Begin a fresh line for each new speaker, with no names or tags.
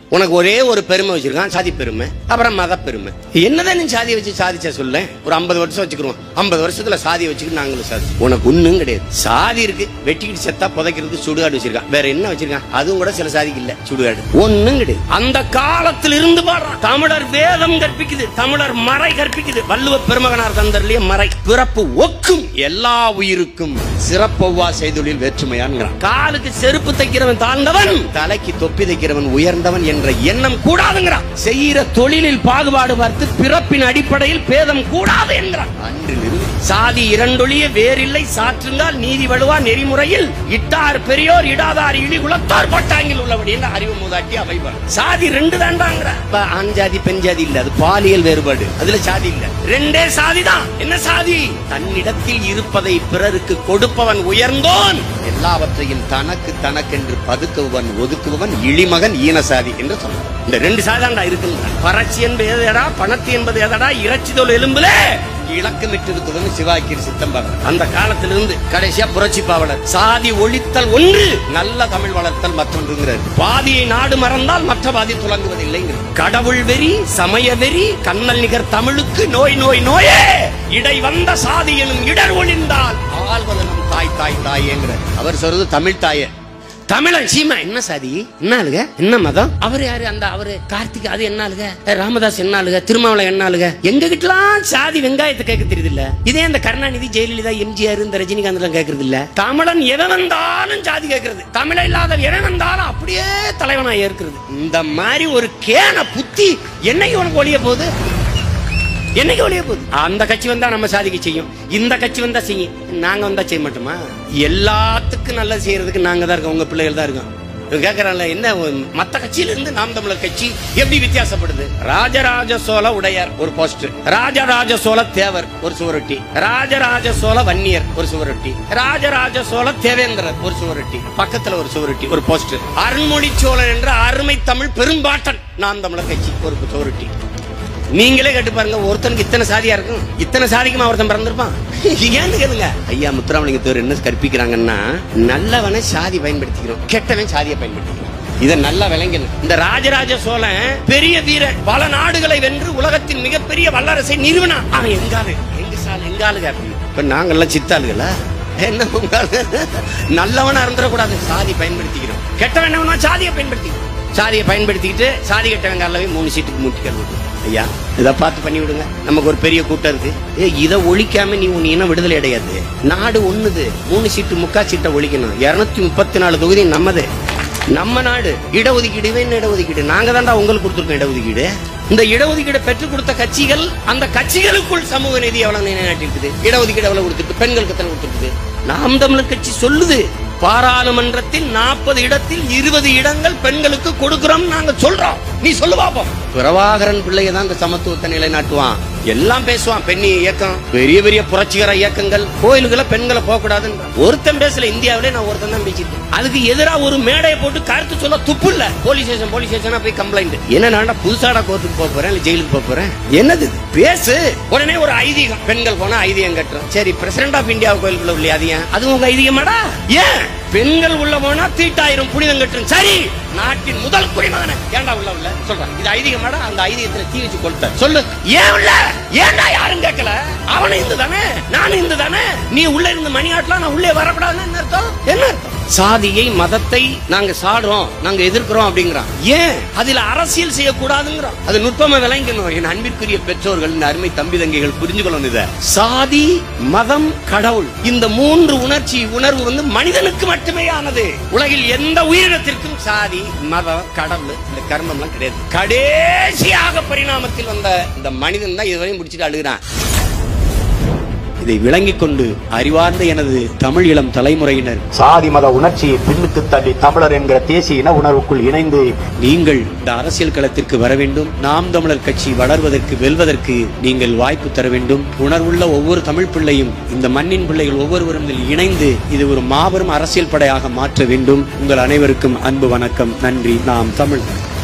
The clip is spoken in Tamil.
உனக்கு ஒரே ஒரு பெருமை வச்சிருக்கான் சாதி பெருமை அப்புறம் மத பெருமை என்னதான் நீ சாதியை வச்சு சாதிச்ச சொல்ல ஒரு ஐம்பது வருஷம் வச்சுக்கிறோம் ஐம்பது வருஷத்துல சாதியை வச்சுக்கிட்டு நாங்களும் சாதி உனக்கு ஒண்ணும் கிடையாது சாதி இருக்கு வெட்டிக்கிட்டு செத்தா புதைக்கிறது சுடுகாடு வச்சிருக்கான் வேற என்ன வச்சிருக்கான் அதுவும் கூட சில சாதிக்கு இல்ல சுடுகாடு ஒண்ணும் கிடையாது அந்த காலத்தில் இருந்து பாடுறான் தமிழர் வேதம் கற்பிக்குது தமிழர் மறை கற்பிக்குது வள்ளுவ பெருமகனார் தந்தர்லயே மறை பிறப்பு ஒக்கும் எல்லா உயிருக்கும் சிறப்பொவ்வா செய்தொழில் வேற்றுமையான்ங்கிறான் காலுக்கு செருப்பு தைக்கிறவன் தாழ்ந்தவன் தலைக்கு தொப்பி தைக்கிறவன் உயர்ந்தவன் என்ற எண்ணம் கூடாதுங்கிறான் செய்யற தொழிலில் பாகுபாடு பார்த்து பிறப்பின் அடிப்படையில் பேதம் கூடாது என்கிறான் அன்றிலிருந்து சாதி இரண்டொழிய வேறில்லை சாற்றுங்கால் நீதி வலுவா நெறிமுறையில் இட்டார் பெரியோர் இடாதார் இழி குலத்தார் பட்டாங்கில் உள்ளபடி என்ற அறிவு மூதாட்டி அவைவர் சாதி ரெண்டு தாண்டாங்கிற இப்ப ஆண் ஜாதி பெண் ஜாதி இல்ல அது பாலியல் வேறுபாடு அதுல சாதி இல்ல ரெண்டே சாதி தான் என்ன சாதி தன்னிடத்தில் இருப்பதை பிறருக்கு கொடுப்பவன் உயர்ந்தோன் எல்லாவற்றையும் தனக்கு தனக்கென்று பதுக்குவன் ஒதுக்குபவன் இழிமகன் ஈனசாதி என்று சொன்னார் இந்த ரெண்டு சாதாண்டா இருக்குங்க பறட்சி என்பது எதடா பணத்து என்பது எதடா இறைச்சி தோல் எலும்புல இலக்கமிட்டு இருக்குதுன்னு சிவாக்கியர் சித்தம் பார்க்கணும். அந்த காலத்திலிருந்து கடைசியா புரட்சி பாவலர் சாதி ஒழித்தல் ஒன்று நல்ல தமிழ் வளர்த்தல் மற்றொன்றுங்கிறார் பாதியை நாடு மறந்தால் மற்ற பாதி துலங்குவதில்லைங்கிறது கடவுள் வெறி சமய வெறி கண்ணல் நிகர் தமிழுக்கு நோய் நோய் நோயே இடை வந்த சாதி எனும் இடர் ஒளிந்தால் ஆள்வது நம் தாய் தாய் தாயேங்கிறார் அவர் சொல்றது தமிழ் தாயே தமிழன் சீமா என்ன சாதி என்ன ஆளுக என்ன மதம் அவர் யாரு அந்த அவரு கார்த்திக் அது என்ன ஆளுக அஹ் ராமதாஸ் என்ன ஆளுக திருமாவளை என்ன ஆளுக எங்க கிட்டலாம் சாதி வெங்காயத்தை கேட்க தெரியுது இல்ல இதே இந்த கருணாநிதி ஜெயலலிதா எம்ஜிஆர் இந்த ரஜினிகாந்த் எல்லாம் கேட்கறது இல்ல தமிழன் எவன் வந்தாலும் சாதி கேட்கறது தமிழ இல்லாத எவன் வந்தாலும் அப்படியே தலைவனா ஏற்கிறது இந்த மாதிரி ஒரு கேன புத்தி என்னைக்கு உனக்கு ஒழிய போகுது என்னைக்கு ஒழிய போகுது அந்த கட்சி வந்தா நம்ம சாதிக்க செய்யும் இந்த கட்சி வந்தா செய்யும் நாங்க வந்தா செய்ய மாட்டோமா எல்லாத்துக்கும் நல்லது செய்யறதுக்கு நாங்க தான் இருக்கோம் உங்க பிள்ளைகள் தான் இருக்கோம் இவன் கேக்குறான்ல என்ன மத்த கட்சியில இருந்து நாம் தமிழர் கட்சி எப்படி வித்தியாசப்படுது ராஜராஜ சோழ உடையார் ஒரு போஸ்ட் ராஜராஜ சோழ தேவர் ஒரு சுவரொட்டி ராஜராஜ சோழ வன்னியர் ஒரு சுவரொட்டி ராஜராஜ சோழ தேவேந்திரர் ஒரு சுவரொட்டி பக்கத்துல ஒரு சுவரொட்டி ஒரு போஸ்ட் அருண்மொழி சோழன் என்ற அருமை தமிழ் பெரும்பாட்டன் நாம் தமிழர் கட்சி ஒரு சுவரொட்டி நீங்களே கேட்டு பாருங்க ஒருத்தனுக்கு இத்தனை சாதியா இருக்கும் இத்தனை சாதிக்குமா ஒருத்தன் பிறந்திருப்பான் ஏன்னு கேளுங்க ஐயா முத்துராமலிங்க தேவர் என்ன கற்பிக்கிறாங்கன்னா நல்லவனை சாதி பயன்படுத்திக்கிறோம் கெட்டவன் சாதியை பயன்படுத்திக்கிறோம் இதை நல்லா விளங்கணும் இந்த ராஜராஜ சோழன் பெரிய வீரன் பல நாடுகளை வென்று உலகத்தின் மிகப்பெரிய வல்லரசை நிறுவனான் அவன் எங்காலு எங்க சால் எங்காளுங்க அப்படின்னு இப்ப நாங்கெல்லாம் சித்தாளுகளா என்ன உங்காளு நல்லவனா இருந்துடக்கூடாது சாதி பயன்படுத்திக்கிறோம் கெட்டவன் என்னவனா சாதியை பயன்படுத்திக்கிறோம் சாதியை பயன்படுத்திக்கிட்டு சாதி கட்டவங்க மூணு சீட்டுக்கு மூட்டிக்கிறது ஐயா இதை பார்த்து பண்ணி விடுங்க நமக்கு ஒரு பெரிய கூட்டம் இருக்கு ஏ இதை ஒழிக்காம நீ உன் இனம் விடுதலை அடையாது நாடு ஒண்ணுது மூணு சீட்டு முக்கா சீட்டை ஒழிக்கணும் இருநூத்தி முப்பத்தி நாலு தொகுதி நம்மது நம்ம நாடு இடஒதுக்கீடு இவன் என்ன இடஒதுக்கீடு நாங்க தான்டா உங்களுக்கு கொடுத்துருக்கோம் இடஒதுக்கீடு இந்த இடஒதுக்கீடு பெற்றுக் கொடுத்த கட்சிகள் அந்த கட்சிகளுக்குள் சமூக நீதி எவ்வளவு நிலைநாட்டிருக்குது இடஒதுக்கீடு எவ்வளவு கொடுத்துருக்கு பெண்களுக்கு எத்தனை கொடுத்துருக்குது நாம் தமிழர் கட்சி சொல்லுது பாராளுமன்றத்தில் நாற்பது இடத்தில் இருபது இடங்கள் பெண்களுக்கு கொடுக்கிறோம் நாங்க சொல்றோம் நீ சொல்லு பாப்போம் பிரபாகரன் பிள்ளைய தான் இந்த சமத்துவத்தை நிலைநாட்டுவான் எல்லாம் பேசுவான் பெண்ணி இயக்கம் பெரிய பெரிய புரட்சிகர இயக்கங்கள் கோயிலுக்குள்ள பெண்களை போக கூடாதுன்னு ஒருத்தன் பேசல இந்தியாவிலே நான் ஒருத்தன் தான் பேசிட்டு அதுக்கு எதிரா ஒரு மேடையை போட்டு கருத்து சொல்ல துப்பு இல்ல போலீஸ் ஸ்டேஷன் போலீஸ் ஸ்டேஷனா போய் கம்ப்ளைண்ட் என்ன நான் புதுசாடா கோர்ட்டுக்கு போக போறேன் இல்ல ஜெயிலுக்கு போக போறேன் என்னது இது? பேசு உடனே ஒரு ஐதீகம் பெண்கள் போனா ஐதீகம் கட்டுறோம் சரி பிரசிடண்ட் ஆஃப் இந்தியா கோயிலுக்குள்ள உள்ள அதிகம் அது உங்க ஐதீகமாடா ஏன் பெண்கள் உள்ள போனா தீட்டாயிரம் புனிதம் கட்டும் சரி நாட்டின் முதல் குடிமகன ஏன்டா உள்ள உள்ள சொல்றேன் இது ஐதீகமாடா அந்த ஐதீகத்துல தீ வச்சு கொளுத்த சொல்லு ஏன் உள்ள ஏன்டா யாரும் கேட்கல அவனும் இந்து தானே நானும் இந்து தானே நீ உள்ள இருந்து மணி ஆட்டலாம் நான் உள்ளே வரக்கூடாதுன்னு என்ன அர்த்தம் என்ன அர்த்தம் சாதியை மதத்தை நாங்க சாடுறோம் நாங்க எதிர்க்கிறோம் அப்படிங்கிறான் ஏன் அதுல அரசியல் செய்யக்கூடாதுங்கிறான் அது நுட்பமா விளங்கணும் என் அன்பிற்குரிய பெற்றோர்கள் இந்த அருமை தம்பி தங்கைகள் புரிஞ்சுக்கணும் இத சாதி மதம் கடவுள் இந்த மூன்று உணர்ச்சி உணர்வு வந்து மனிதனுக்கு மட்டுமே ஆனது உலகில் எந்த உயிரினத்திற்கும் சாதி மதம் கடவுள் இந்த கர்மம் எல்லாம் கிடையாது கடைசியாக பரிணாமத்தில் வந்த இந்த மனிதன் தான் இதுவரையும் முடிச்சுட்டு அழுகிறான் இதை விளங்கிக் கொண்டு அறிவார்ந்த எனது தமிழ் இளம் தலைமுறையினர்
சாதி மத உணர்ச்சியை பின்னுக்கு தள்ளி தமிழர் என்கிற தேசிய இன உணர்வுக்குள் இணைந்து
நீங்கள் இந்த அரசியல் களத்திற்கு வர வேண்டும் நாம் தமிழர் கட்சி வளர்வதற்கு வெல்வதற்கு நீங்கள் வாய்ப்பு தர வேண்டும் உணர்வுள்ள ஒவ்வொரு தமிழ் பிள்ளையும் இந்த மண்ணின் பிள்ளைகள் ஒவ்வொருவரும் இதில் இணைந்து இது ஒரு மாபெரும் அரசியல் படையாக மாற்ற வேண்டும் உங்கள் அனைவருக்கும் அன்பு வணக்கம் நன்றி நாம் தமிழ்